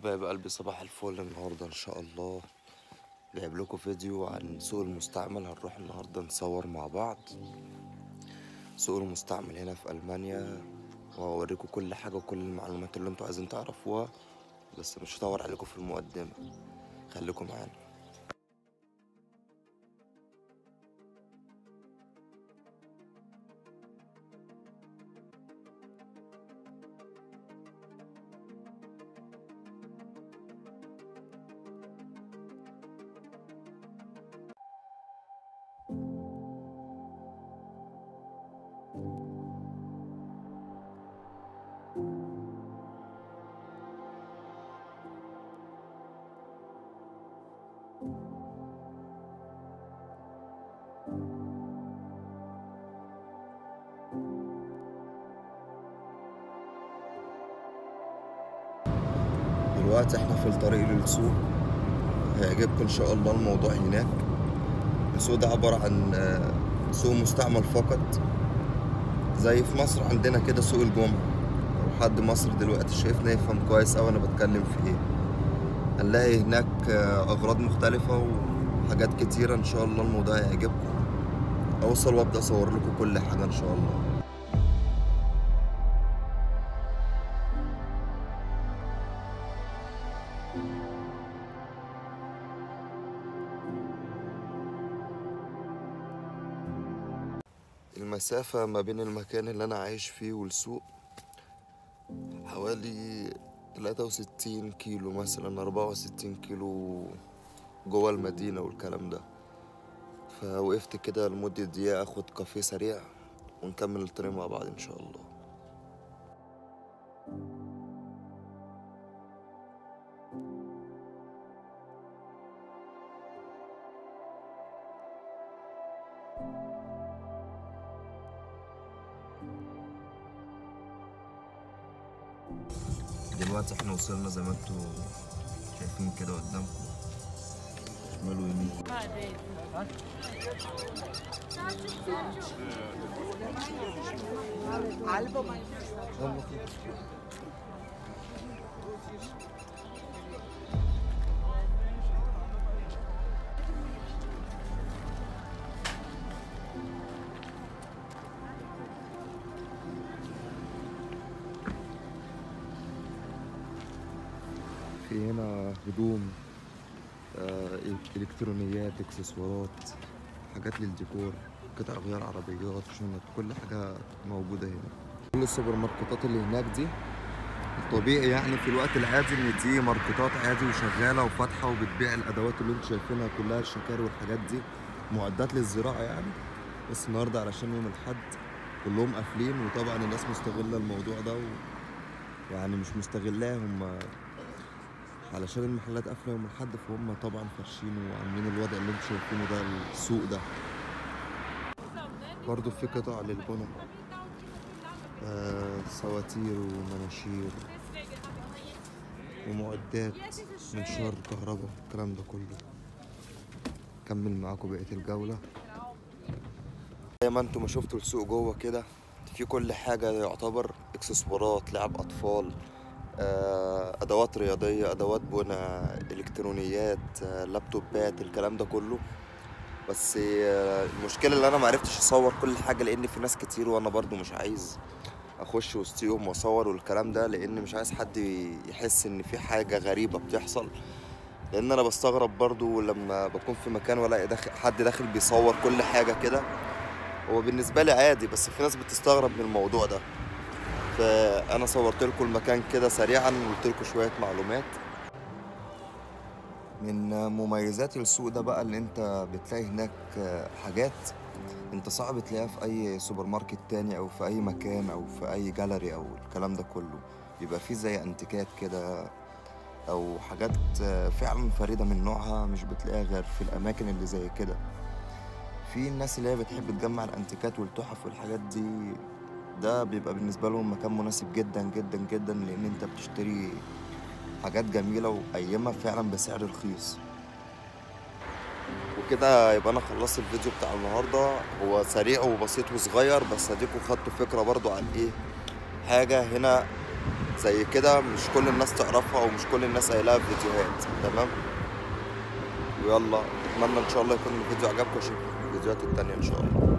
حبايب قلبي صباح الفل النهاردة إن شاء الله جايب لكم فيديو عن سوق المستعمل هنروح النهاردة نصور مع بعض سوق المستعمل هنا في ألمانيا وهوريكم كل حاجة وكل المعلومات اللي انتوا عايزين تعرفوها بس مش هطول عليكم في المقدمة خليكم معانا دلوقتي احنا في الطريق للسوق هيعجبكم ان شاء الله الموضوع هناك السوق ده عبارة عن آه، سوق مستعمل فقط زي في مصر عندنا كده سوق الجمعة لو حد مصر دلوقتي شايفنا يفهم كويس اوي انا بتكلم في ايه هنلاقي هناك آه، اغراض مختلفة وحاجات كتيرة ان شاء الله الموضوع هيعجبكم اوصل وابدا اصور لكم كل حاجة ان شاء الله المسافة ما بين المكان اللي أنا عايش فيه والسوق حوالي تلاتة وستين كيلو مثلا أربعة وستين كيلو جوه المدينة والكلام ده فوقفت كده لمدة دقيقة أخد كافيه سريع ونكمل الطريق مع بعض إن شاء الله دلوقتي احنا وصلنا زي ما انتوا شايفين كده قدامكم شمال ويمين يلا كده. في هنا هدوم آه، الكترونيات اكسسوارات حاجات للديكور قطع غيار عربيات شنط كل حاجه موجوده هنا كل السوبر ماركتات اللي هناك دي الطبيعي يعني في الوقت العادي ان دي ماركتات عادي وشغاله وفاتحه وبتبيع الادوات اللي انتوا شايفينها كلها الشكار والحاجات دي معدات للزراعه يعني بس النهارده علشان يوم الاحد كلهم قافلين وطبعا الناس مستغله الموضوع ده و... يعني مش مستغلاه هم علشان المحلات قافله يوم الاحد فهم طبعا فرشين وعاملين الوضع اللي انتوا شايفينه ده السوق ده برضو في قطع للبنى آه سواتير ومناشير ومعدات منشار كهرباء الكلام ده كله كمل معاكم بقية الجولة زي ما انتوا ما شفتوا السوق جوه كده في كل حاجة يعتبر اكسسوارات لعب أطفال آه، أدوات رياضية أدوات بنى إلكترونيات آه، لابتوبات الكلام ده كله بس آه، المشكلة اللي أنا معرفتش أصور كل حاجة لأن في ناس كتير وأنا برضو مش عايز أخش وسطيهم وأصور والكلام ده لأن مش عايز حد يحس إن في حاجة غريبة بتحصل لأن أنا بستغرب برضو لما بكون في مكان وألاقي داخل حد داخل بيصور كل حاجة كده هو بالنسبة لي عادي بس في ناس بتستغرب من الموضوع ده فانا صورت لكم المكان كده سريعا وقلت لكم شويه معلومات من مميزات السوق ده بقى اللي انت بتلاقي هناك حاجات انت صعب تلاقيها في اي سوبر ماركت تاني او في اي مكان او في اي جاليري او الكلام ده كله بيبقى فيه زي انتيكات كده او حاجات فعلا فريده من نوعها مش بتلاقيها غير في الاماكن اللي زي كده في الناس اللي هي بتحب تجمع الانتيكات والتحف والحاجات دي ده بيبقى بالنسبة لهم مكان مناسب جدا جدا جدا لأن أنت بتشتري حاجات جميلة وقيمة فعلا بسعر رخيص وكده يبقى أنا خلصت الفيديو بتاع النهاردة هو سريع وبسيط وصغير بس أديكوا خدتوا فكرة برضو عن إيه حاجة هنا زي كده مش كل الناس تعرفها ومش كل الناس قايلها في فيديوهات تمام ويلا اتمنى ان شاء الله يكون الفيديو عجبكم واشوفكم في الفيديوهات التانية ان شاء الله